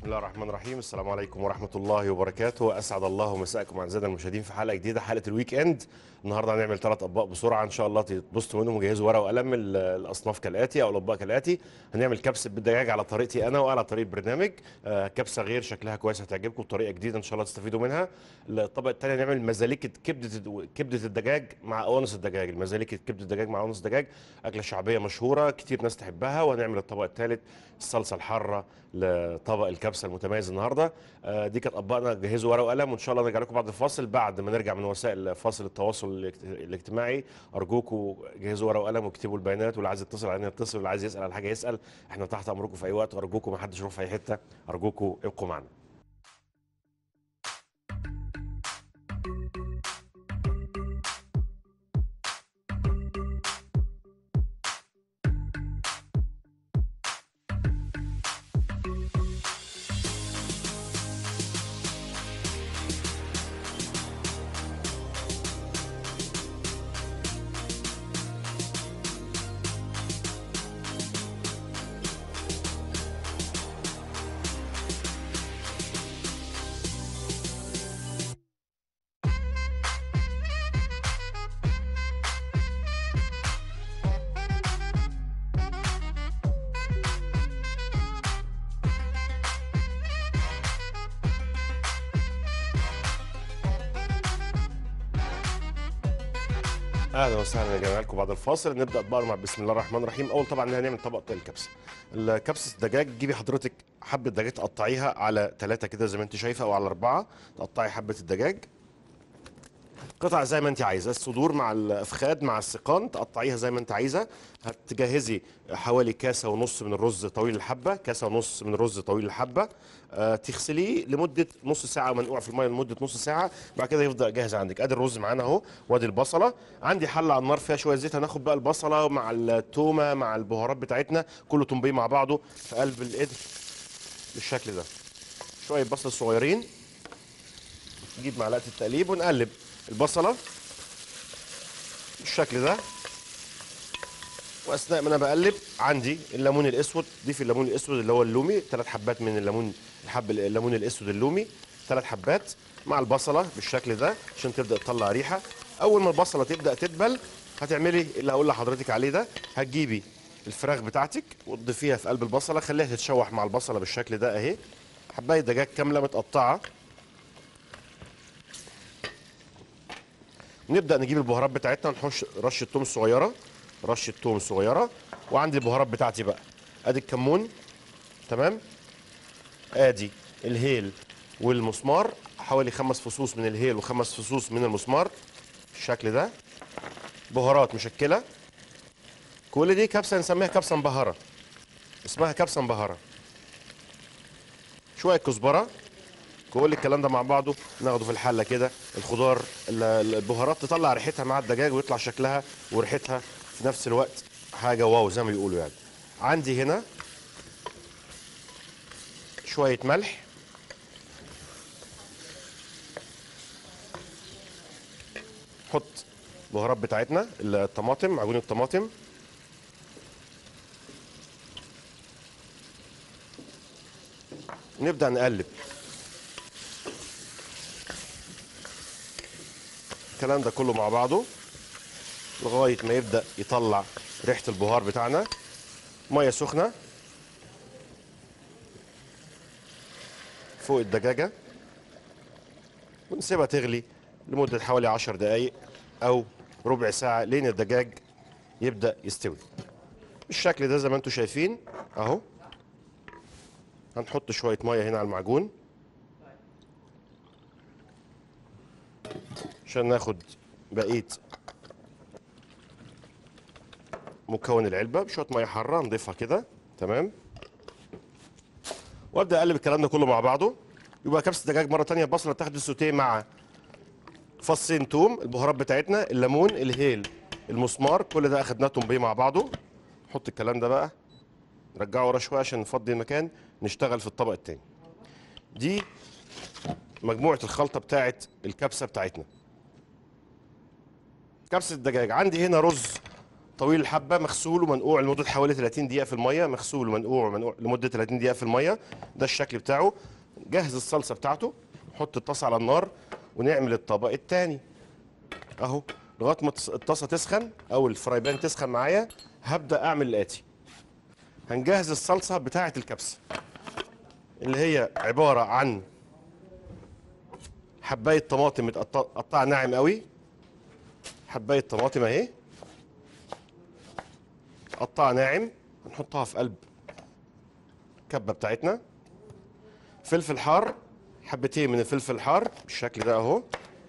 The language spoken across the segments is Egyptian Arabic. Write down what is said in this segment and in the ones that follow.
بسم الله الرحمن الرحيم السلام عليكم ورحمة الله وبركاته أسعد الله مساءكم أعزائنا المشاهدين في حلقة جديدة حلقة الويك إند النهاردة هنعمل ثلاث أطباق بسرعة إن شاء الله تبصوا منهم وجهزوا ورقة وقلم ال- الأصناف كالآتي أو الأطباق كالآتي هنعمل كبسة بالدجاج على طريقتي أنا وعلى طريقة برنامج آه، كبسة غير شكلها كويس هتعجبكم بطريقة جديدة إن شاء الله تستفيدوا منها الطبق الثاني هنعمل مزاليكة كبدة كبدة الدجاج مع قوانص الدجاج المزاليكة كبدة الدجاج مع قوانص الدجاج أكلة شعبية مشهورة كتير ناس تحبها وهنعمل الطبق الثالث الصلصة الحارة لطبق الكبسة المتميز النهاردة آه، دي كانت أطباقنا جهزوا ورقة وقلم وإن شاء الله نرجع لكم بعد الفاصل بعد ما نرجع من وسائل فاصل التواصل الاجت- الاجتماعي أرجوكم جهزوا ورقة وقلم واكتبوا البيانات واللي عايز يتصل علينا يتصل واللي عايز يسأل على حاجة يسأل احنا تحت أمركم في أي وقت أرجوكم ما حدش يروح في أي حتة أرجوكم ابقوا معنا اهلا وسهلا رجعنا لكم بعد الفاصل نبدا اطباقنا مع بسم الله الرحمن الرحيم اول طبعا هنعمل طبق الكبسه الكبسه الدجاج تجيبي حضرتك حبه دجاج تقطعيها على ثلاثه كده زي ما انت شايفه او على اربعه تقطعي حبه الدجاج قطع زي ما انت عايزه الصدور مع الافخاد مع السقان تقطعيها زي ما انت عايزه هتجهزي حوالي كاسه ونص من الرز طويل الحبه كاسه ونص من الرز طويل الحبه أه تغسليه لمده نص ساعه منقوع في الميه لمده نص ساعه بعد كده يفضل جاهز عندك ادي الرز معانا اهو وادي البصله عندي حله على النار فيها شويه زيت هناخد بقى البصله مع التومه مع البهارات بتاعتنا كله تنبيه مع بعضه في قلب القدر بالشكل ده شويه بصل صغيرين نجيب معلقه التقليب ونقلب البصله بالشكل ده واثناء ما انا بقلب عندي الليمون الاسود ضيف الليمون الاسود اللي هو اللومي ثلاث حبات من الليمون الحب الليمون الاسود اللومي ثلاث حبات مع البصله بالشكل ده عشان تبدا تطلع ريحه اول ما البصله تبدا تدبل هتعملي اللي هقول لحضرتك عليه ده هتجيبي الفراخ بتاعتك وتضيفيها في قلب البصله خليها تتشوح مع البصله بالشكل ده اهي حبايه دجاج كامله متقطعه نبدا نجيب البهارات بتاعتنا نحش رشه توم صغيره رشه توم صغيره وعندي البهارات بتاعتي بقى ادي الكمون تمام ادي الهيل والمسمار حوالي خمس فصوص من الهيل وخمس فصوص من المسمار بالشكل ده بهارات مشكله كل دي كبسه نسميها كبسه مبهره اسمها كبسه مبهره شويه كزبره كل الكلام ده مع بعضه ناخده في الحله كده الخضار ال- ال- البهارات تطلع ريحتها مع الدجاج ويطلع شكلها وريحتها في نفس الوقت حاجه واو زي ما بيقولوا يعني عندي هنا شويه ملح حط البهارات بتاعتنا الطماطم معجون الطماطم نبدا نقلب الكلام ده كله مع بعضه لغايه ما يبدا يطلع ريحه البهار بتاعنا ميه سخنه فوق الدجاجه ونسيبها تغلي لمده حوالي 10 دقائق او ربع ساعه لين الدجاج يبدا يستوي بالشكل ده زي ما انتم شايفين اهو هنحط شويه ميه هنا على المعجون عشان ناخد بقيه مكون العلبه بشويه ميه حاره نضيفها كده تمام وابدا اقلب الكلام ده كله مع بعضه يبقى كبسه دجاج مره تانية بصله تاخد السوتيه مع فصين توم البهارات بتاعتنا الليمون الهيل المسمار كل ده اخدناه تنبيه مع بعضه نحط الكلام ده بقى نرجعه ورا شويه عشان نفضي المكان نشتغل في الطبق التاني دي مجموعه الخلطه بتاعت الكبسه بتاعتنا كبسه الدجاج عندي هنا رز طويل الحبه مغسول ومنقوع لمده حوالي 30 دقيقه في الميه مغسول ومنقوع ومنقوع لمده 30 دقيقه في الميه ده الشكل بتاعه جهز الصلصه بتاعته نحط الطاسه على النار ونعمل الطبق الثاني اهو لغايه ما تص- الطاسه تسخن او الفراي بان تسخن معايا هبدا اعمل الاتي هنجهز الصلصه بتاعه الكبسه اللي هي عباره عن حبايه طماطم متقطعه ناعم قوي حبايه طماطم اهي قطعه ناعم هنحطها في قلب الكبه بتاعتنا فلفل حار حبتين من الفلفل الحار بالشكل ده اهو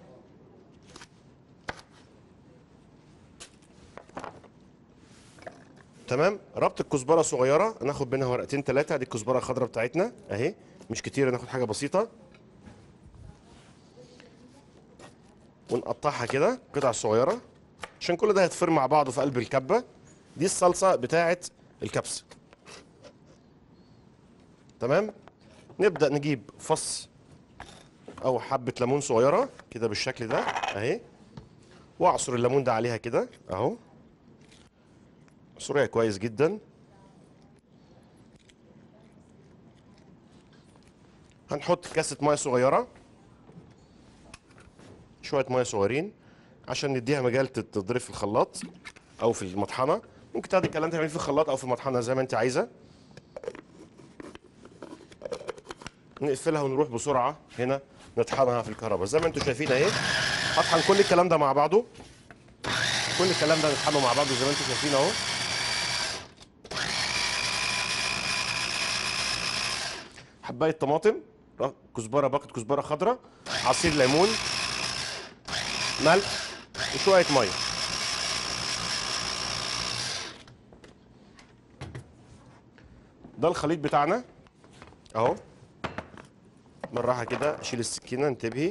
تمام ربط الكزبره صغيره ناخد منها ورقتين ثلاثه دي الكزبره الخضراء بتاعتنا اهي مش كتير ناخد حاجه بسيطه ونقطعها كده قطع صغيره عشان كل ده هيتفر مع بعضه في قلب الكبه دي الصلصه بتاعه الكبسه تمام نبدا نجيب فص او حبه ليمون صغيره كده بالشكل ده اهي واعصر الليمون ده عليها كده اهو اعصريها كويس جدا هنحط كاسه ميه صغيره شويه ميه صغيرين عشان نديها مجال تتضرب في الخلاط او في المطحنه ممكن تاخدي الكلام ده تعمليه في الخلاط او في المطحنه زي ما انت عايزه نقفلها ونروح بسرعه هنا نطحنها في الكهرباء زي ما انتم شايفين اهي هطحن كل الكلام ده مع بعضه كل الكلام ده نطحنه مع بعضه زي ما انتم شايفين اهو حبايه طماطم ر- كزبره باقه كزبره خضراء عصير ليمون ملح وشويه ميه ده الخليط بتاعنا اهو بالراحه كده اشيل السكينه انتبهي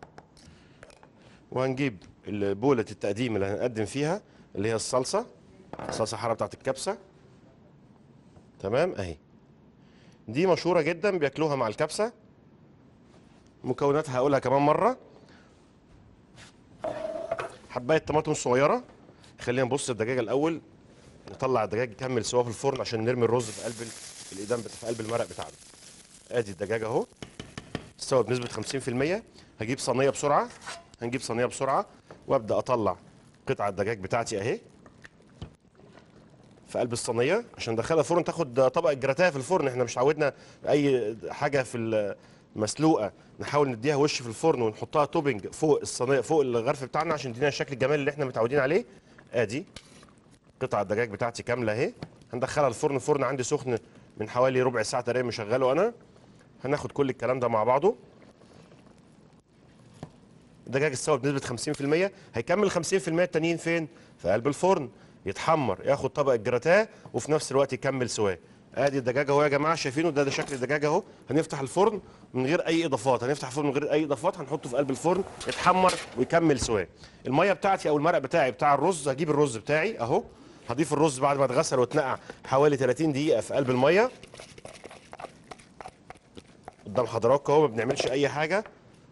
وهنجيب بولة التقديم اللي هنقدم فيها اللي هي الصلصه الصلصه الحاره بتاعت الكبسه تمام اهي دي مشهوره جدا بياكلوها مع الكبسه مكوناتها هقولها كمان مره حبايه طماطم صغيره خلينا نبص الدجاجه الاول نطلع الدجاج يكمل سوا في الفرن عشان نرمي الرز في قلب ال- الايدام بتا- في قلب المرق بتاعنا ادي الدجاجه اهو استوى بنسبه 50% هجيب صينيه بسرعه هنجيب صينيه بسرعه وابدا اطلع قطع الدجاج بتاعتي اهي في قلب الصينيه عشان ندخلها الفرن تاخد طبق الجراتيه في الفرن احنا مش عودنا اي حاجه في المسلوقه نحاول نديها وش في الفرن ونحطها توبنج فوق الصينيه فوق الغرف بتاعنا عشان تدينا الشكل الجمالي اللي احنا متعودين عليه ادي قطع الدجاج بتاعتي كامله اهي هندخلها الفرن الفرن عندي سخن من حوالي ربع ساعه تقريبا مشغله انا هناخد كل الكلام ده مع بعضه الدجاج استوى بنسبه 50% هيكمل 50% التانيين فين في قلب الفرن يتحمر ياخد طبق الجراتاه وفي نفس الوقت يكمل سواه ادي الدجاج اهو يا جماعه شايفينه ده ده شكل الدجاج اهو هنفتح الفرن من غير اي اضافات هنفتح الفرن من غير اي اضافات هنحطه في قلب الفرن يتحمر ويكمل سواه الميه بتاعتي او المرق بتاعي بتاع الرز هجيب الرز بتاعي اهو هضيف الرز بعد ما اتغسل واتنقع حوالي 30 دقيقه في قلب الميه قدام حضراتكم اهو ما بنعملش اي حاجه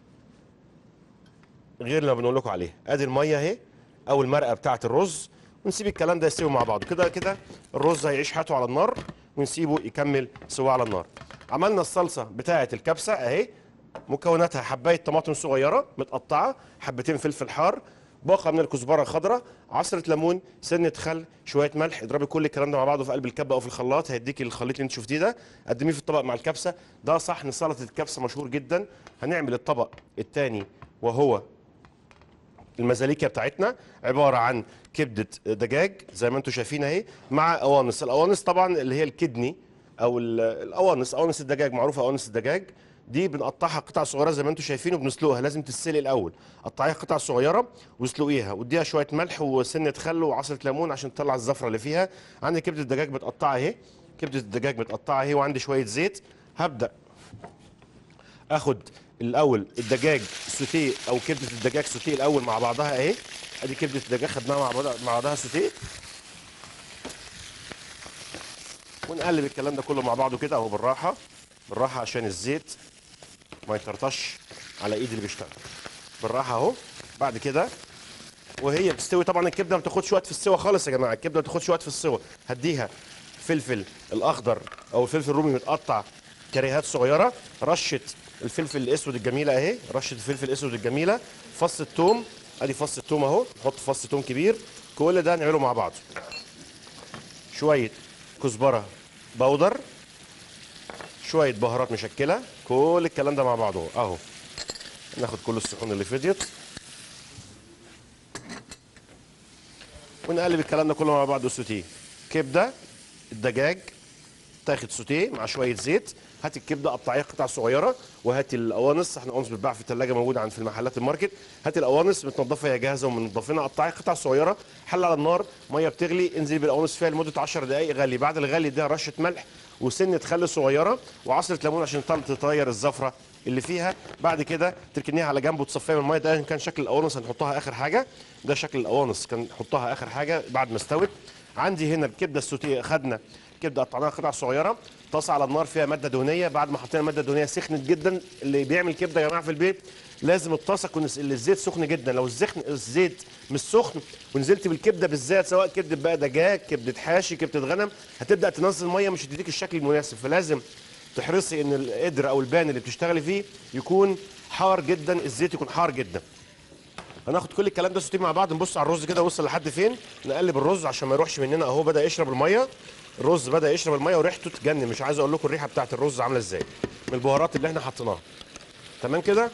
غير لما بنقول لكم عليه ادي الميه اهي او المرقه بتاعه الرز ونسيب الكلام ده يستوي مع بعض كده كده الرز هيعيش حياته على النار ونسيبه يكمل سوا على النار عملنا الصلصه بتاعه الكبسه اهي مكوناتها حبايه طماطم صغيره متقطعه حبتين فلفل حار باقه من الكزبره الخضراء عصره ليمون سنه خل شويه ملح اضربي كل الكلام ده مع بعضه في قلب الكبه او في الخلاط هيديكي الخليط اللي انت شفتيه ده قدميه في الطبق مع الكبسه ده صحن سلطه الكبسه مشهور جدا هنعمل الطبق الثاني وهو المزاليكا بتاعتنا عباره عن كبده دجاج زي ما انتم شايفين اهي مع قوانص القوانص طبعا اللي هي الكدني او ال- القوانص قوانص الدجاج معروفه قوانص الدجاج دي بنقطعها قطع صغيره زي ما انتم شايفين وبنسلقها لازم تتسلق الاول قطعيها قطع صغيره واسلقيها واديها شويه ملح وسنه خل وعصره ليمون عشان تطلع الزفره اللي فيها عندي كبده الدجاج متقطعه اهي كبده الدجاج متقطعه اهي وعندي شويه زيت هبدا اخد الاول الدجاج سوتيه او كبده الدجاج سوتيه الاول مع بعضها اهي ادي كبده الدجاج خدناها مع بعضها مع بعضها سوتيه ونقلب الكلام ده كله مع بعضه كده اهو بالراحه بالراحه عشان الزيت ما يطرطش على ايد اللي بيشتغل بالراحه اهو بعد كده وهي بتستوي طبعا الكبده ما بتاخدش وقت في السوا خالص يا جماعه الكبده ما بتاخدش وقت في السوا هديها فلفل الاخضر او الفلفل الرومي متقطع كريهات صغيره رشه الفلفل الاسود الجميله اهي رشه الفلفل الاسود الجميله فص الثوم ادي فص الثوم اهو نحط فص ثوم كبير كل ده نعمله مع بعض شويه كزبره بودر شويه بهارات مشكله كل الكلام ده مع بعضه اهو ناخد كل الصحون اللي فضيت ونقلب الكلام ده كله مع بعض سوتيه كبده الدجاج تاخد سوتيه مع شويه زيت هات الكبده قطعيها قطع صغيره وهات القوانص احنا قوانص بتتباع في الثلاجه موجوده عند في المحلات الماركت هات القوانص متنضفه هي جاهزه ومنضفينها قطعيها قطع صغيره حل على النار ميه بتغلي انزل بالقوانص فيها لمده 10 دقائق غلي بعد الغلي اديها رشه ملح وسنه خل صغيره وعصره ليمون عشان تطل- تطير الزفره اللي فيها بعد كده تركنيها على جنب وتصفيها من الميه ده إن كان شكل القوانص هنحطها اخر حاجه ده شكل القوانص كان نحطها اخر حاجه بعد ما استوت عندي هنا الكبده السوتيه خدنا كبده قطعناها قطع صغيره طاسه على النار فيها ماده دهنيه بعد ما حطينا ماده دهنيه سخنت جدا اللي بيعمل كبده يا جماعه في البيت لازم الطاسه تكون الس- الزيت سخن جدا لو الزخن الزيت مش سخن ونزلت بالكبده بالذات سواء كبده بقى دجاج كبده حاشي كبده غنم هتبدا تنزل ميه مش هتديك الشكل المناسب فلازم تحرصي ان القدر او البان اللي بتشتغلي فيه يكون حار جدا الزيت يكون حار جدا هناخد كل الكلام ده سوتيه مع بعض نبص على الرز كده وصل لحد فين نقلب الرز عشان ما يروحش مننا اهو بدا يشرب الميه الرز بدا يشرب الميه وريحته تجنن مش عايز اقول لكم الريحه بتاعت الرز عامله ازاي من البهارات اللي احنا حطيناها تمام كده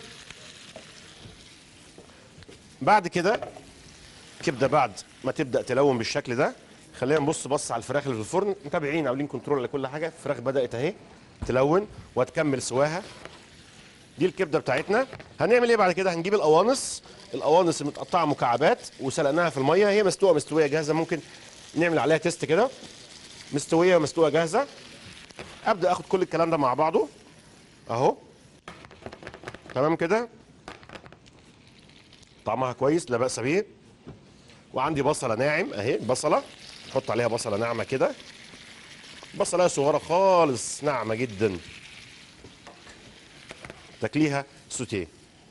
بعد كده كبده بعد ما تبدا تلون بالشكل ده خلينا نبص بص على الفراخ اللي في الفرن متابعين عاملين كنترول على كل حاجه الفراخ بدات اهي تلون وهتكمل سواها دي الكبده بتاعتنا هنعمل ايه بعد كده هنجيب القوانص القوانص المتقطعه مكعبات وسلقناها في الميه هي مسلوقه مستويه جاهزه ممكن نعمل عليها تيست كده مستويه مسلوقه جاهزه ابدا اخد كل الكلام ده مع بعضه اهو تمام كده طعمها كويس لا باس به وعندي بصله ناعم اهي بصله نحط عليها بصله ناعمه كده بصله صغيره خالص ناعمه جدا تاكليها سوتيه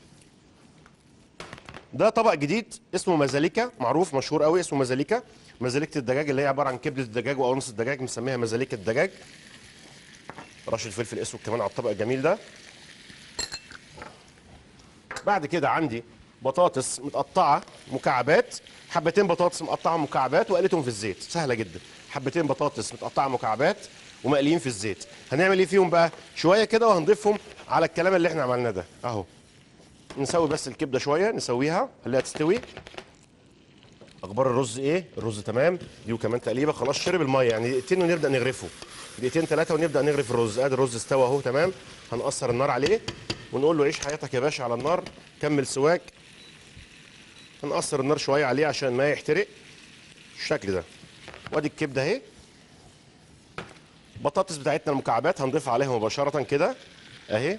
ده طبق جديد اسمه مزاليكا معروف مشهور قوي اسمه مزاليكا مزاليكة الدجاج اللي هي عباره عن كبده الدجاج وقوانص الدجاج مسميها مزاليكة الدجاج رشه فلفل اسود كمان على الطبق الجميل ده بعد كده عندي بطاطس متقطعه مكعبات حبتين بطاطس مقطعه مكعبات وقليتهم في الزيت سهله جدا حبتين بطاطس متقطعه مكعبات ومقليين في الزيت هنعمل ايه فيهم بقى شويه كده وهنضيفهم على الكلام اللي احنا عملناه ده اهو نسوي بس الكبده شويه نسويها خليها تستوي اخبار الرز ايه الرز تمام دي وكمان تقليبه خلاص شرب الميه يعني دقيقتين ونبدا نغرفه دقيقتين ثلاثه ونبدا نغرف الرز ادي الرز استوى اهو تمام هنقصر النار عليه ونقول له عيش حياتك يا باشا على النار كمل سواك هنقصر النار شويه عليه عشان ما يحترق الشكل ده وادي الكبده اهي بطاطس بتاعتنا المكعبات هنضيفها عليها مباشره كده اهي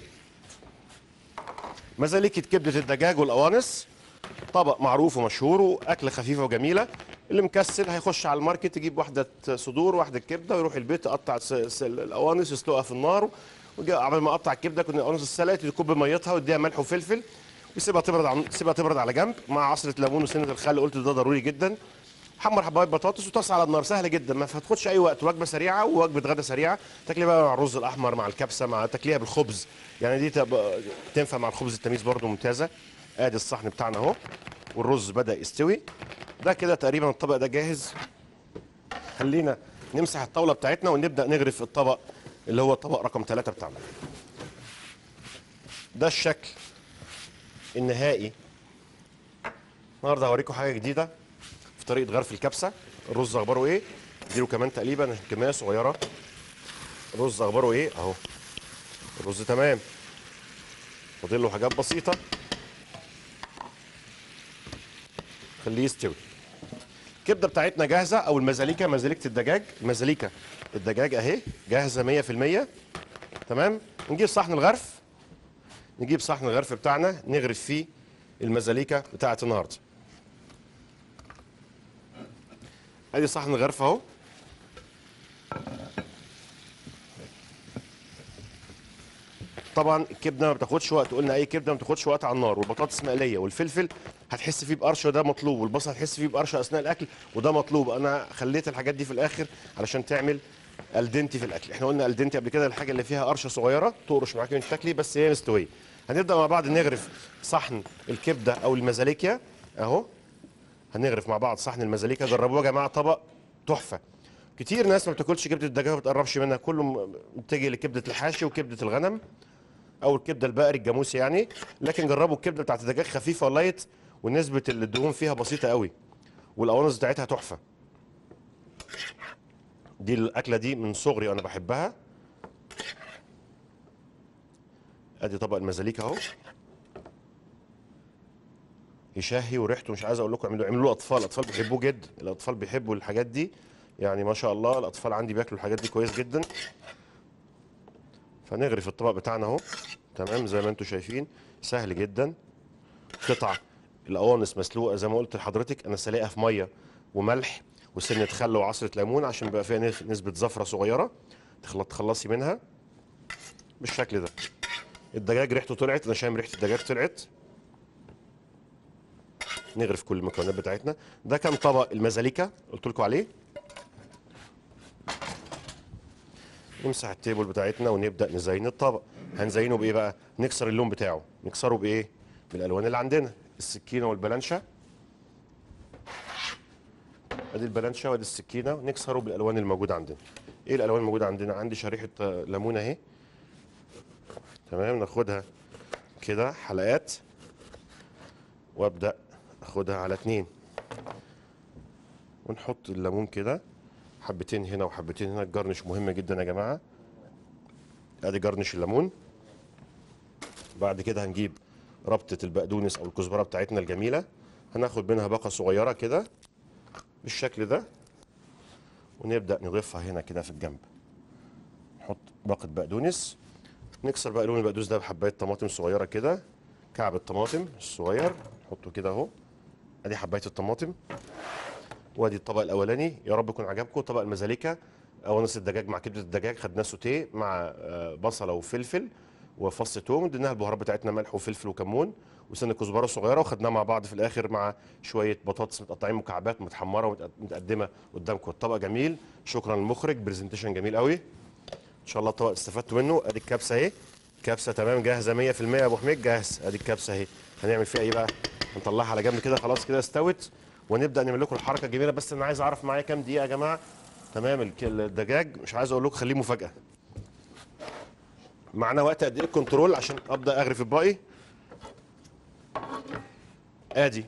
مزاليكة كبدة الدجاج والقوانص طبق معروف ومشهور واكله خفيفه وجميله اللي مكسل هيخش على الماركت يجيب واحده صدور واحده كبده ويروح البيت يقطع س- س- القوانص يسلقها في النار ويجي قبل ما اقطع الكبده كنا القوانص اتسلقت يكب ميتها ويديها ملح وفلفل ويسيبها تبرد عن... يسيبها تبرد على جنب مع عصره ليمون وسنه الخل قلت ده ضروري جدا حمر حبايب بطاطس وطاسه على النار سهله جدا ما هتاخدش اي وقت وجبه سريعه ووجبه غدا سريعه تاكلي بقى مع الرز الاحمر مع الكبسه مع تاكليها بالخبز يعني دي تبقى تنفع مع الخبز التميز برده ممتازه ادي الصحن بتاعنا اهو والرز بدا يستوي ده كده تقريبا الطبق ده جاهز خلينا نمسح الطاوله بتاعتنا ونبدا نغرف الطبق اللي هو الطبق رقم ثلاثة بتاعنا ده الشكل النهائي النهارده هوريكم حاجه جديده في طريقه غرف الكبسه الرز اخباره ايه اديله كمان تقريبا كميه صغيره الرز اخباره ايه اهو الرز تمام فاضل له حاجات بسيطه خليه يستوي الكبده بتاعتنا جاهزه او المزاليكا مزاليكه الدجاج المزاليكا الدجاج اهي جاهزه 100% تمام نجيب صحن الغرف نجيب صحن الغرف بتاعنا نغرف فيه المزاليكا بتاعت النهارده ادي صحن الغرف اهو طبعا الكبده ما بتاخدش وقت قلنا اي كبده ما بتاخدش وقت على النار والبطاطس مقليه والفلفل هتحس فيه بقرشه وده مطلوب والبصل هتحس فيه بقرشه اثناء الاكل وده مطلوب انا خليت الحاجات دي في الاخر علشان تعمل الدنتي في الاكل احنا قلنا الدنتي قبل كده الحاجه اللي فيها قرشه صغيره تقرش معاكي وانت تاكلي بس هي مستويه هنبدا مع بعض نغرف صحن الكبده او المزاليكيا اهو هنغرف مع بعض صحن المزاليكا جربوه يا جماعه طبق تحفه كتير ناس ما بتاكلش كبده الدجاج ما بتقربش منها كله م- متجه لكبده الحاشي وكبده الغنم او الكبده البقري الجاموسي يعني لكن جربوا الكبده بتاعت الدجاج خفيفه ولايت ونسبه الدهون فيها بسيطه قوي والقوانص بتاعتها تحفه دي الاكله دي من صغري وانا بحبها ادي طبق المزاليك اهو يشهي وريحته مش عايز اقول لكم اعملوا اعملوا له اطفال الاطفال بيحبوه جدا الاطفال بيحبوا الحاجات دي يعني ما شاء الله الاطفال عندي بياكلوا الحاجات دي كويس جدا فنغرف الطبق بتاعنا اهو تمام زي ما انتم شايفين سهل جدا قطع القوانص مسلوقه زي ما قلت لحضرتك انا سلقها في ميه وملح وسنه خل وعصره ليمون عشان بيبقى فيها نس- نسبه زفره صغيره تخل- تخلصي منها بالشكل ده الدجاج ريحته طلعت انا شايم ريحه الدجاج طلعت نغرف كل المكونات بتاعتنا ده كان طبق المزاليكا قلت لكم عليه نمسح التيبل بتاعتنا ونبدا نزين الطبق هنزينه بايه بقى نكسر اللون بتاعه نكسره بايه بالالوان اللي عندنا السكينه والبلانشه ادي البلانشه وادي السكينه نكسره بالالوان الموجوده عندنا ايه الالوان الموجوده عندنا عندي شريحه آه، ليمونه اهي تمام ناخدها كده حلقات وابدا اخدها على اتنين ونحط الليمون كده حبتين هنا وحبتين هنا الجرنش مهم جدا يا جماعه ادي جرنش الليمون بعد كده هنجيب ربطه البقدونس او الكزبره بتاعتنا الجميله هناخد منها باقه صغيره كده بالشكل ده ونبدا نضيفها هنا كده في الجنب نحط باقه بقدونس نكسر بقى لون البقدونس ده بحبايه طماطم صغيره كده كعب الطماطم الصغير نحطه كده اهو ادي حبايه الطماطم وادي الطبق الاولاني يا رب يكون عجبكم طبق المزاليكا قوانص الدجاج مع كبده الدجاج خدناه سوتيه مع آه، بصله وفلفل وفص توم اديناها البهارات بتاعتنا ملح وفلفل وكمون وسن كزبره صغيره وخدناها مع بعض في الاخر مع شويه بطاطس متقطعين مكعبات متحمره ومتقدمه قدامكم الطبق جميل شكرا للمخرج برزنتيشن جميل قوي ان شاء الله الطبق استفدتوا منه ادي الكبسه اهي كبسه تمام جاهزه 100% يا ابو حميد جاهز ادي الكبسه اهي هنعمل فيها ايه بقى هنطلعها على جنب كده خلاص كده استوت ونبدا نعمل لكم الحركه الجميله بس انا عايز اعرف معايا كام دقيقه يا جماعه تمام الك- الدجاج مش عايز اقول لكم خليه مفاجاه معانا وقت قد ايه الكنترول عشان ابدا اغرف الباقي ادي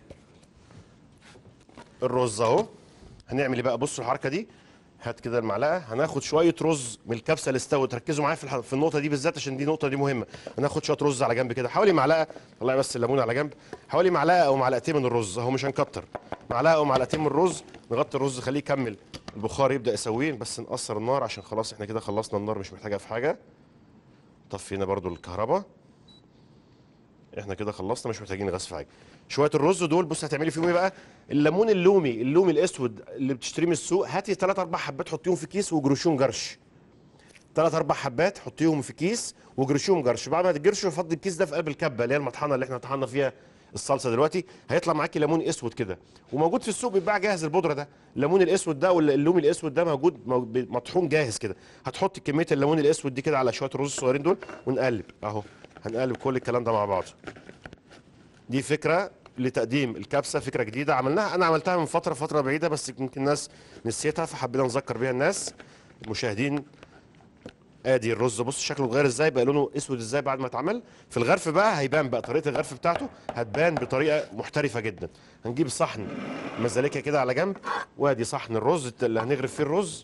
الرز اهو هنعمل ايه بقى بصوا الحركه دي هات كده المعلقه هناخد شويه رز من الكبسه اللي استوت ركزوا معايا في الح- في النقطه دي بالذات عشان دي نقطه دي مهمه هناخد شويه رز على جنب كده حوالي معلقه طلعي بس الليمون على جنب حوالي معلقه او معلقتين من الرز اهو مش هنكتر معلقه او معلقتين من الرز نغطي الرز خليه يكمل البخار يبدا يسويه بس نقصر النار عشان خلاص احنا كده خلصنا النار مش محتاجه في حاجه طفينا برضو الكهرباء احنا كده خلصنا مش محتاجين غاز في حاجه شويه الرز دول بص هتعملي فيهم ايه بقى الليمون اللومي اللومي الاسود اللي بتشتريه من السوق هاتي ثلاث اربع حبات حطيهم في كيس وجرشوهم جرش ثلاث اربع حبات حطيهم في كيس وجرشوهم جرش بعد ما تجرشوا فضي الكيس ده في قلب الكبه اللي هي المطحنه اللي احنا طحنا فيها الصلصه دلوقتي هيطلع معاكي ليمون اسود كده وموجود في السوق بيتباع جاهز البودره ده الليمون الاسود ده واللومي الاسود ده موجود مو- مطحون جاهز كده هتحطي كميه الليمون الاسود دي كده على شويه الرز الصغيرين دول ونقلب اهو هنقلب كل الكلام ده مع بعض دي فكره لتقديم الكبسه فكره جديده عملناها انا عملتها من فتره فتره بعيده بس يمكن الناس نسيتها فحبينا نذكر بيها الناس المشاهدين ادي الرز بص شكله اتغير ازاي بقى لونه اسود ازاي بعد ما اتعمل في الغرف بقى هيبان بقى طريقه الغرف بتاعته هتبان بطريقه محترفه جدا هنجيب صحن مزاليكا كده على جنب وادي صحن الرز اللي هنغرف فيه الرز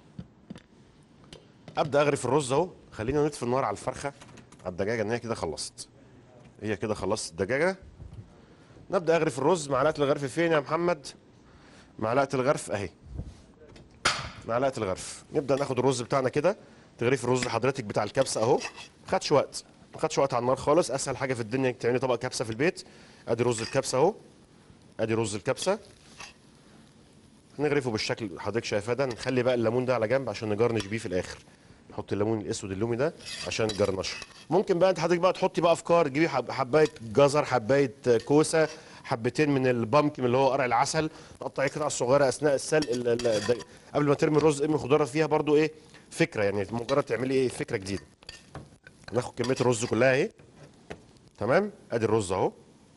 ابدا اغرف الرز اهو خلينا نطفي النار على الفرخه على الدجاجه ان هي كده خلصت هي كده خلصت الدجاجه نبدا اغرف الرز معلقه الغرف فين يا محمد معلقه الغرف اهي معلقه الغرف نبدا ناخد الرز بتاعنا كده تغريف الرز حضرتك بتاع الكبسه اهو ما خدش وقت ما خدش وقت على النار خالص اسهل حاجه في الدنيا انك تعملي طبق كبسه في البيت ادي رز الكبسه اهو ادي رز الكبسه نغرفه بالشكل اللي حضرتك شايفاه ده نخلي بقى الليمون ده على جنب عشان نجرنش بيه في الاخر نحط الليمون الاسود اللومي ده عشان الجرنشه ممكن بقى انت حضرتك بقى تحطي بقى افكار تجيبي حب- حبايه جزر حبايه كوسه حبتين من البامكن اللي هو قرع العسل تقطعيه قطع صغيره اثناء السلق ال- ال- الد- قبل ما ترمي الرز ارمي خضار فيها برضو ايه فكره يعني مجرد تعملي ايه فكره جديده ناخد كميه الرز كلها اهي تمام ادي الرز اهو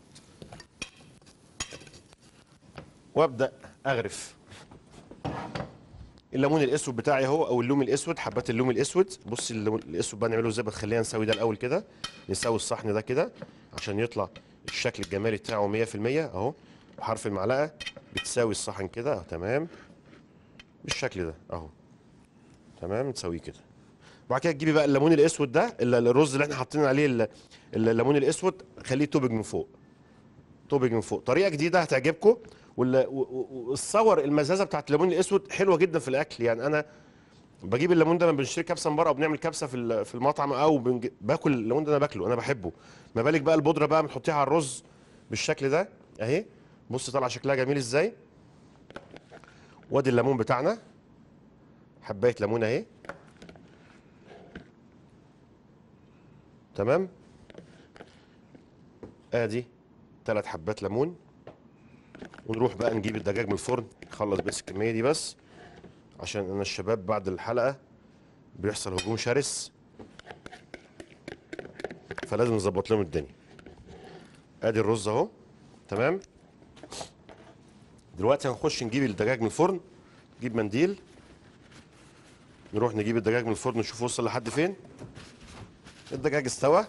وابدا اغرف الليمون الاسود بتاعي اهو او اللوم الاسود حبات اللوم الاسود بص الليمون الاسود بقى نعمله ازاي بس خلينا نسوي ده الاول كده نسوي الصحن ده كده عشان يطلع الشكل الجمالي بتاعه 100% اهو وحرف المعلقه بتساوي الصحن كده اهو تمام بالشكل ده اهو تمام تسويه كده وبعد كده تجيبي بقى الليمون الاسود ده ال- الرز اللي احنا حاطين عليه ال- الليمون الاسود خليه توبج من فوق توبج من فوق طريقه جديده هتعجبكم وال- و- و- والصور المزازه بتاعت الليمون الاسود حلوه جدا في الاكل يعني انا بجيب الليمون ده لما بنشتري كبسه من بره او بنعمل كبسه في ال- في المطعم او بنج... باكل الليمون ده انا باكله انا بحبه ما بالك بقى البودره بقى بتحطيها على الرز بالشكل ده اهي بص طالع شكلها جميل ازاي وادي الليمون بتاعنا حبايه ليمون اهي تمام ادي ثلاث حبات ليمون ونروح بقى نجيب الدجاج من الفرن نخلص بس الكميه دي بس عشان انا الشباب بعد الحلقه بيحصل هجوم شرس فلازم نظبط لهم الدنيا ادي الرز اهو تمام دلوقتي هنخش نجيب الدجاج من الفرن نجيب منديل نروح نجيب الدجاج من الفرن نشوف وصل لحد فين الدجاج استوى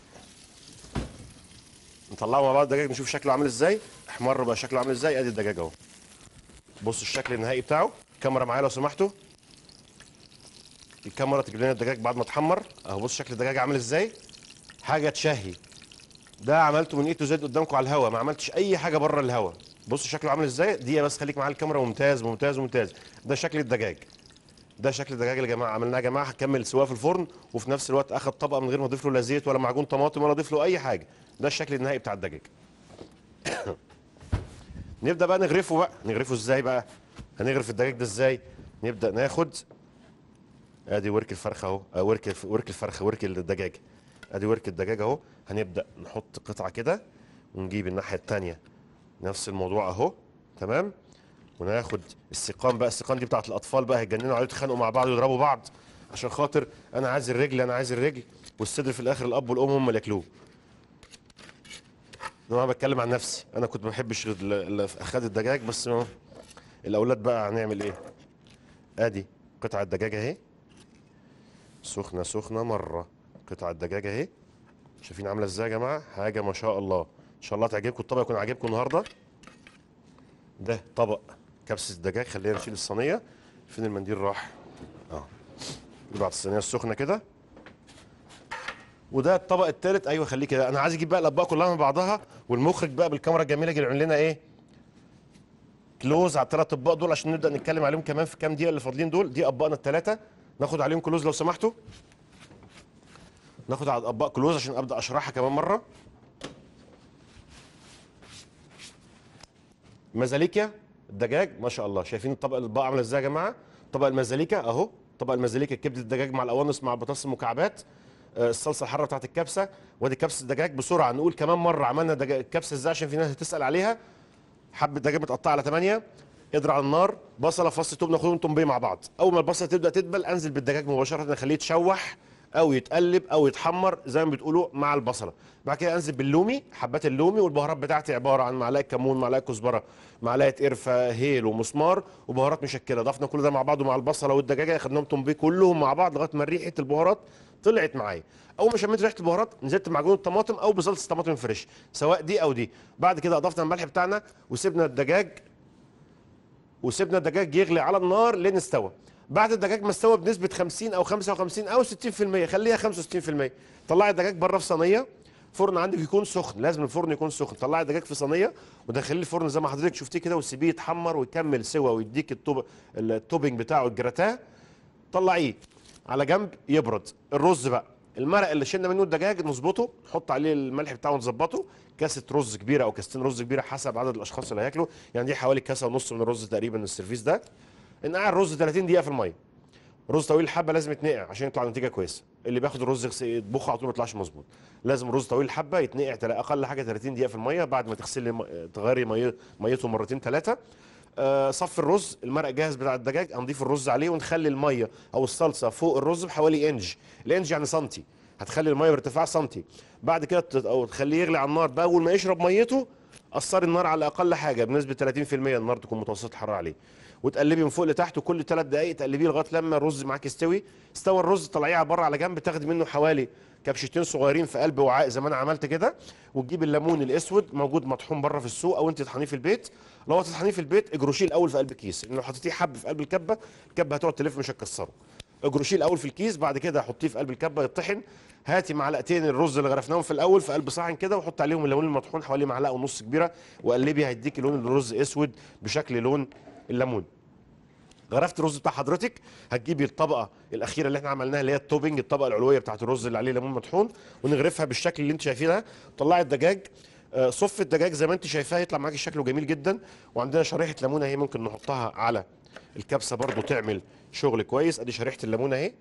نطلعه مع بعض الدجاج نشوف شكله عامل ازاي احمر بقى شكله عامل ازاي ادي الدجاج اهو بصوا الشكل النهائي بتاعه الكاميرا معايا لو سمحتوا الكاميرا تجيب لنا الدجاج بعد ما اتحمر اهو بص شكل الدجاج عامل ازاي حاجه تشهي ده عملته من اي تو زد قدامكم على الهوا ما عملتش اي حاجه بره الهوا بصوا شكله عامل ازاي دقيقه بس خليك معايا الكاميرا ممتاز ممتاز ممتاز ده شكل الدجاج ده شكل الدجاج يا جماعه عملناه يا جماعه هكمل سواه في الفرن وفي نفس الوقت اخد طبقه من غير ما اضيف له لا زيت ولا معجون طماطم ولا اضيف له اي حاجه ده الشكل النهائي بتاع الدجاج نبدا بقى نغرفه بقى نغرفه ازاي بقى هنغرف الدجاج ده ازاي نبدا ناخد ادي ورك الفرخه اهو آه، ورك الف- ورك الفرخه ورك الدجاج ادي ورك الدجاج اهو هنبدا نحط قطعه كده ونجيب الناحيه الثانيه نفس الموضوع اهو تمام وناخد السيقان بقى السيقان دي بتاعت الاطفال بقى هيتجننوا عليه يتخانقوا مع بعض ويضربوا بعض عشان خاطر انا عايز الرجل انا عايز الرجل والصدر في الاخر الاب والام هم اللي ياكلوه انا بتكلم عن نفسي انا كنت ما بحبش ال- ال- اخد الدجاج بس ما الاولاد بقى هنعمل ايه ادي قطعه دجاج اهي سخنه سخنه مره قطعه دجاج اهي شايفين عامله ازاي يا جماعه حاجه ما شاء الله ان شاء الله تعجبكم الطبق يكون عاجبكم النهارده ده طبق كبسه الدجاج خلينا نشيل الصينيه فين المنديل راح اه نبعت الصينيه السخنه كده وده الطبق الثالث ايوه خليه كده انا عايز اجيب بقى الاطباق كلها من بعضها والمخرج بقى بالكاميرا الجميله يجي يعمل لنا ايه كلوز على الثلاث اطباق دول عشان نبدا نتكلم عليهم كمان في كام دقيقه اللي فاضلين دول دي اطباقنا الثلاثه ناخد عليهم كلوز لو سمحتوا ناخد على الاطباق كلوز عشان ابدا اشرحها كمان مره مزاليكا الدجاج ما شاء الله شايفين الطبق الاطباق عامله ازاي يا جماعه طبق المزاليكا اهو طبق المزاليكا كبده الدجاج مع القوانص مع البطاطس المكعبات آه، الصلصه الحاره بتاعت الكبسه وادي كبسه الدجاج بسرعه نقول كمان مره عملنا دجاج الكبسه ازاي عشان في ناس هتسال عليها حبه دجاج متقطعه على 8 قدر على النار بصله فص توم ناخدهم تومبيه مع بعض اول ما البصله تبدا تدبل انزل بالدجاج مباشره اخليه يتشوح او يتقلب او يتحمر زي ما بتقولوا مع البصله بعد كده انزل باللومي حبات اللومي والبهارات بتاعتي عباره عن معلقه كمون معلقه كزبره معلقه قرفه هيل ومسمار وبهارات مشكله ضفنا كل ده مع بعضه مع البصله والدجاجه خدناهم تومبيه كلهم مع بعض لغايه ما ريحه البهارات طلعت معايا اول ما شميت ريحه البهارات نزلت بمعجون الطماطم او بصلصه طماطم فريش سواء دي او دي بعد كده اضفنا الملح بتاعنا وسيبنا الدجاج وسيبنا الدجاج يغلي على النار لين استوى بعد الدجاج ما استوى بنسبه 50 او 55 او 60% خليها 65% طلعي الدجاج بره في صينيه فرن عندك يكون سخن لازم الفرن يكون سخن طلعي الدجاج في صينيه ودخليه الفرن زي ما حضرتك شفتيه كده وسيبيه يتحمر ويكمل سوا ويديك التوب التوبنج بتاعه الجراتاه طلعيه على جنب يبرد الرز بقى المرق اللي شلنا منه الدجاج نظبطه نحط عليه الملح بتاعه نظبطه كاسه رز كبيره او كاستين رز كبيره حسب عدد الاشخاص اللي هياكلوا يعني دي حوالي كاسه ونص من الرز تقريبا السيرفيس ده نقع الرز 30 دقيقه في الميه رز طويل الحبه لازم يتنقع عشان يطلع نتيجه كويسه اللي بياخد الرز يغس- يطبخه على طول ما يطلعش مظبوط لازم رز طويل الحبه يتنقع تلا- اقل حاجه 30 دقيقه في الميه بعد ما تغسلي م- تغيري مي- ميته مرتين ثلاثه آه، صف الرز المرق جاهز بتاع الدجاج هنضيف الرز عليه ونخلي الميه او الصلصه فوق الرز بحوالي انج الانج يعني سنتي هتخلي الميه بارتفاع سنتي بعد كده تت- او تخليه يغلي على النار بقى اول ما يشرب ميته قصري النار على اقل حاجه بنسبه 30% النار تكون متوسطه الحراره عليه وتقلبي من فوق لتحت وكل ثلاث دقائق تقلبيه لغايه لما الرز معاك يستوي استوى الرز طلعيه على بره على جنب تاخدي منه حوالي كبشتين صغيرين في قلب وعاء زي ما انا عملت كده وتجيب الليمون الاسود موجود مطحون بره في السوق او انت تطحنيه في البيت لو هتطحنيه في البيت اجروشيه الاول في قلب كيس لان لو حطيتيه حب في قلب الكبه الكبه هتقعد تلف مش هتكسره اجروشيه الاول في الكيس بعد كده حطيه في قلب الكبه يطحن هاتي معلقتين الرز اللي غرفناهم في الاول في قلب صحن كده وحط عليهم الليمون المطحون حوالي معلقه ونص كبيره وقلبي هيديكي لون الرز اسود بشكل لون الليمون غرفت الرز بتاع حضرتك هتجيبي الطبقه الاخيره اللي احنا عملناها اللي هي التوبنج الطبقه العلويه بتاعت الرز اللي عليه ليمون مطحون ونغرفها بالشكل اللي انت شايفيه ده طلعي الدجاج آه، صف الدجاج زي ما انت شايفاه يطلع معاكي شكله جميل جدا وعندنا شريحه ليمونه اهي ممكن نحطها على الكبسه برضو تعمل شغل كويس ادي شريحه الليمونه اهي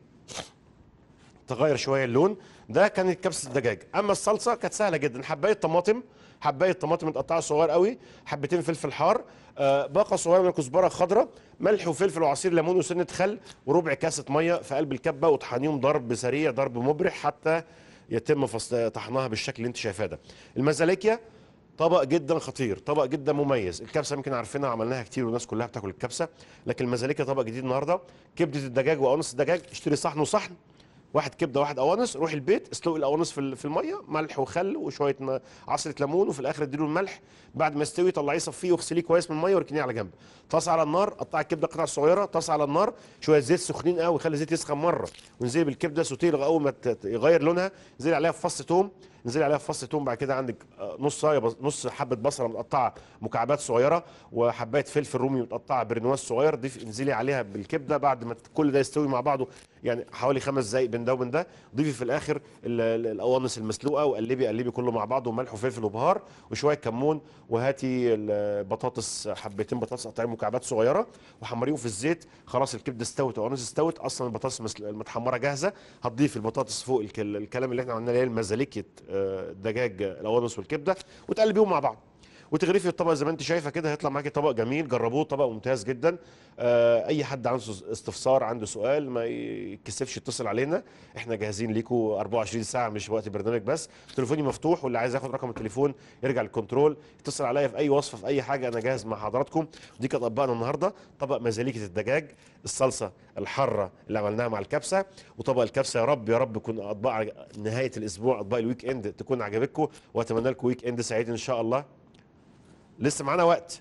تغير شويه اللون ده كانت كبسه الدجاج اما الصلصه كانت سهله جدا حبايه طماطم حبايه طماطم متقطعه صغير قوي حبتين فلفل حار آه باقه صغيره من الكزبره خضراء ملح وفلفل وعصير ليمون وسنه خل وربع كاسه ميه في قلب الكبه وطحنيهم ضرب سريع ضرب مبرح حتى يتم فصل طحنها بالشكل اللي انت شايفاه ده المزاليكيا طبق جدا خطير طبق جدا مميز الكبسه يمكن عارفينها وعملناها كتير والناس كلها بتاكل الكبسه لكن المزاليكيا طبق جديد النهارده كبده الدجاج وقوانص الدجاج اشتري صحن وصحن واحد كبده واحد قوانص روح البيت اسلقي القوانص في ال- في الميه ملح وخل وشويه م- عصره ليمون وفي الاخر اديله الملح بعد ما يستوي طلعيه صفيه واغسليه كويس من الميه واركنيه على جنب طاسه على النار قطعي الكبده قطع صغيره طاسه على النار شويه زيت سخنين قوي خلي الزيت يسخن مره وانزلي بالكبده سوتيه لغايه اول ما ت- ت- يغير لونها انزلي عليها في فص توم انزلي عليها في فص توم بعد كده عندك آه، نص صايه بص- نص حبه بصله متقطعه مكعبات صغيره وحبايه فلفل رومي متقطعه برنواز صغير ضيف انزلي عليها بالكبده بعد ما كل ده يستوي مع بعضه يعني حوالي خمس دقائق بين ده وبين ده ضيفي في الاخر ال- ال- القوانص المسلوقه وقلبي قلبي كله مع بعضه وملح وفلفل وبهار وشويه كمون وهاتي البطاطس حبتين بطاطس قطعين مكعبات صغيره وحمريهم في الزيت خلاص الكبده استوت والقوانص استوت اصلا البطاطس مسل- المتحمره جاهزه هتضيف البطاطس فوق الك- الكلام اللي احنا عملناه اللي هي المزاليكه آه، الدجاج القوانص والكبده وتقلبيهم مع بعض وتغرفي الطبق زي ما انت شايفه كده هيطلع معاكي طبق جميل جربوه طبق ممتاز جدا آه، اي حد عنده استفسار عنده سؤال ما يتكسفش يتصل علينا احنا جاهزين ليكم 24 ساعه مش وقت البرنامج بس تليفوني مفتوح واللي عايز ياخد رقم التليفون يرجع للكنترول يتصل عليا في اي وصفه في اي حاجه انا جاهز مع حضراتكم دي كانت اطباقنا النهارده طبق مزاليكه الدجاج الصلصه الحاره اللي عملناها مع الكبسه وطبق الكبسه يا رب يا رب يكون اطباق ع- نهايه الاسبوع اطباق الويك اند تكون عجبتكم واتمنى لكم ويك اند سعيد ان شاء الله لسه معانا وقت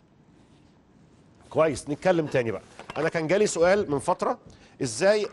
كويس نتكلم تاني بقى انا كان جالي سؤال من فتره ازاي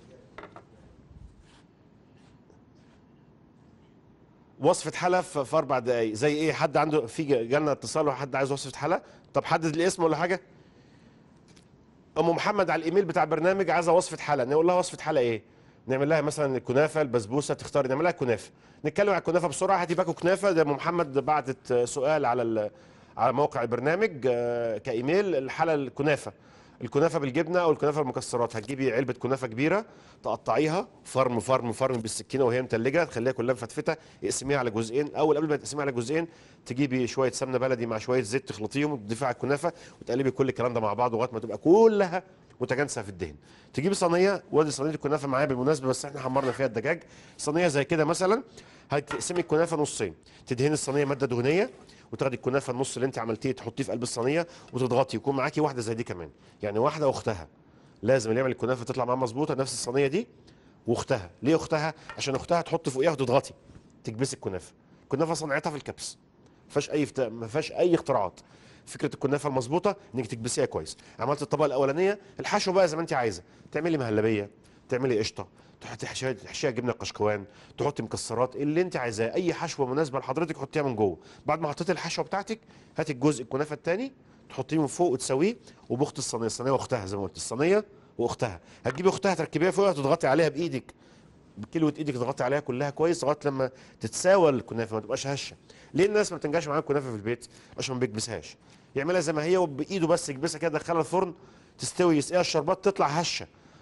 وصفه حلا في في اربع دقائق زي ايه حد عنده في ج- جالنا اتصال وحد عايز وصفه حلا طب حدد الاسم ولا حاجه ام محمد على الايميل بتاع البرنامج عايزه وصفه حلا نقول لها وصفه حلا ايه نعمل لها مثلا الكنافه البسبوسه تختار نعمل لها كنافه نتكلم على الكنافه بسرعه هاتي باكو كنافه ده ام محمد بعتت سؤال على ال- على موقع البرنامج آه، كايميل الحاله الكنافه الكنافه بالجبنه او الكنافه المكسرات هتجيبي علبه كنافه كبيره تقطعيها فرم فرم فرم بالسكينه وهي متلجه تخليها كلها مفتفته اقسميها على جزئين اول قبل ما تقسميها على جزئين تجيبي شويه سمنه بلدي مع شويه زيت تخلطيهم وتضيفيها على الكنافه وتقلبي كل الكلام ده مع بعض لغايه ما تبقى كلها متجانسه في الدهن تجيبي صينيه وادي صينيه الكنافه معايا بالمناسبه بس احنا حمرنا فيها الدجاج صينيه زي كده مثلا هتقسمي الكنافه نصين تدهني الصينيه ماده دهنيه وتاخدي الكنافه النص اللي انت عملتيه تحطيه في قلب الصينيه وتضغطي يكون معاكي واحده زي دي كمان يعني واحده واختها لازم اللي يعمل الكنافه تطلع معاه مظبوطه نفس الصينيه دي واختها ليه اختها عشان اختها تحط فوقيها وتضغطي تكبسي الكنافه الكنافه صنعتها في الكبس ما فيهاش اي فت... ما فيهاش اي اختراعات فكره الكنافه المظبوطه انك تكبسيها كويس عملت الطبقه الاولانيه الحشو بقى زي ما انت عايزه تعملي مهلبيه تعملي قشطه تحطي حشيه تحشيها جبنه قشقوان تحطي مكسرات اللي انت عايزاه اي حشوه مناسبه لحضرتك حطيها من جوه بعد ما حطيتي الحشوه بتاعتك هاتي الجزء الكنافه الثاني تحطيه من فوق وتسويه وبخت الصينيه الصينيه واختها زي ما قلت الصينيه واختها هتجيبي اختها تركبيها فوقها تضغطي عليها بايدك بكلوة ايدك تضغطي عليها كلها كويس لغايه لما تتساوى الكنافه ما تبقاش هشه ليه الناس ما بتنجحش معاها الكنافه في البيت عشان ما بيكبسهاش يعملها زي ما هي وبايده بس يكبسها كده يدخلها الفرن تستوي يسقيها الشربات تطلع هشه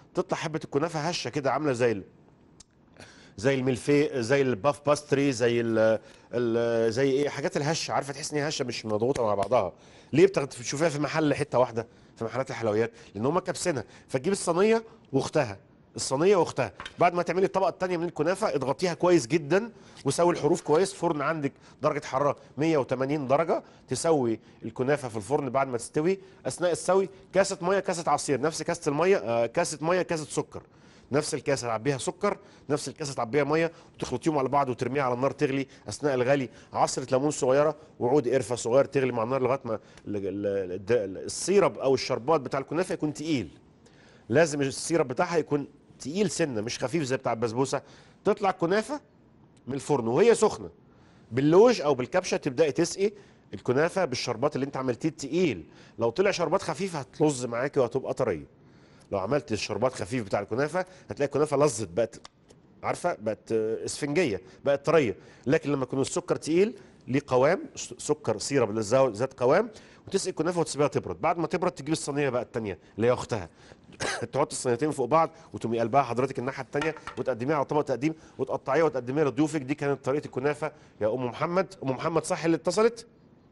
تطلع حبه الكنافه هشه كده عامله زي ال- زي الملفي زي الباف باستري زي ال ال زي ايه حاجات الهشه عارفه تحس ان هي هشه مش مضغوطه مع بعضها ليه بتاخد- بتشوفيها في محل حته واحده في محلات الحلويات لان هم كابسينها فتجيب الصينيه واختها الصينيه واختها بعد ما تعملي الطبقه الثانيه من الكنافه اضغطيها كويس جدا وسوي الحروف كويس فرن عندك درجه حراره 180 درجه تسوي الكنافه في الفرن بعد ما تستوي اثناء السوي كاسه ميه كاسه عصير نفس كاسه الميه آه، كاسه ميه كاسه سكر نفس الكاسه تعبيها سكر نفس الكاسه تعبيها ميه وتخلطيهم على بعض وترميها على النار تغلي اثناء الغلي عصره ليمون صغيره وعود قرفه صغير تغلي مع النار لغايه ما ال- ال- الد- السيرب او الشربات بتاع الكنافه يكون تقيل لازم السيرب بتاعها يكون تقيل سنه مش خفيف زي بتاع البسبوسه تطلع الكنافه من الفرن وهي سخنه باللوج او بالكبشه تبداي تسقي الكنافه بالشربات اللي انت عملتيه التقيل لو طلع شربات خفيف هتلظ معاكي وهتبقى طريه لو عملت الشربات خفيف بتاع الكنافه هتلاقي الكنافه لظت بقت عارفه بقت آه، اسفنجيه بقت طريه لكن لما يكون السكر تقيل ليه قوام س- سكر سيرب اللي ذا- ذات قوام وتسقي الكنافه وتسيبها تبرد بعد ما تبرد تجيب الصينيه بقى الثانيه اللي هي اختها تحط الصينيتين فوق بعض وتقومي قلبها حضرتك الناحيه الثانيه وتقدميها على طبق تقديم وتقطعيها وتقدميها لضيوفك دي كانت طريقه الكنافه يا ام محمد ام محمد صح اللي اتصلت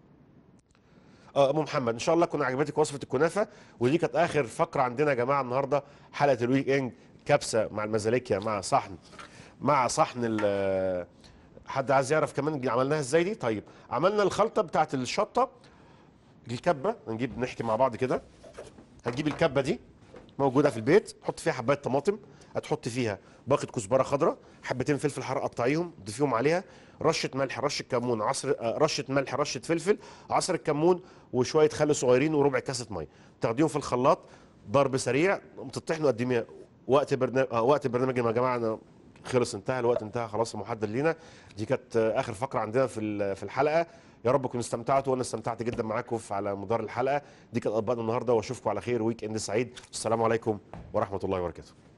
اه ام محمد ان شاء الله تكون عجبتك وصفه الكنافه ودي كانت اخر فقره عندنا يا جماعه النهارده حلقه الويك اند كبسه مع المزاليكيا مع صحن مع صحن ال- حد عايز يعرف كمان عملناها ازاي دي طيب عملنا الخلطه بتاعت الشطه الكبه نجيب نحكي مع بعض كده هتجيب الكبه دي موجوده في البيت حط فيها حبايه طماطم هتحط فيها باقه كزبره خضراء حبتين فلفل حار قطعيهم ضيفيهم عليها رشه ملح رشه كمون عصر آه، رشه ملح رشه فلفل عصر الكمون وشويه خل صغيرين وربع كاسه ميه تاخديهم في الخلاط ضرب سريع تطحنوا قدميها وقت برنامج آه وقت البرنامج يا جماعه انا خلص انتهى الوقت انتهى خلاص المحدد لينا دي كانت آه، اخر فقره عندنا في ال- في الحلقه يا رب تكونوا استمتعتوا وانا استمتعت جدا معاكم في- على مدار الحلقه دي كانت اطباقنا النهارده واشوفكم على خير ويك اند سعيد السلام عليكم ورحمه الله وبركاته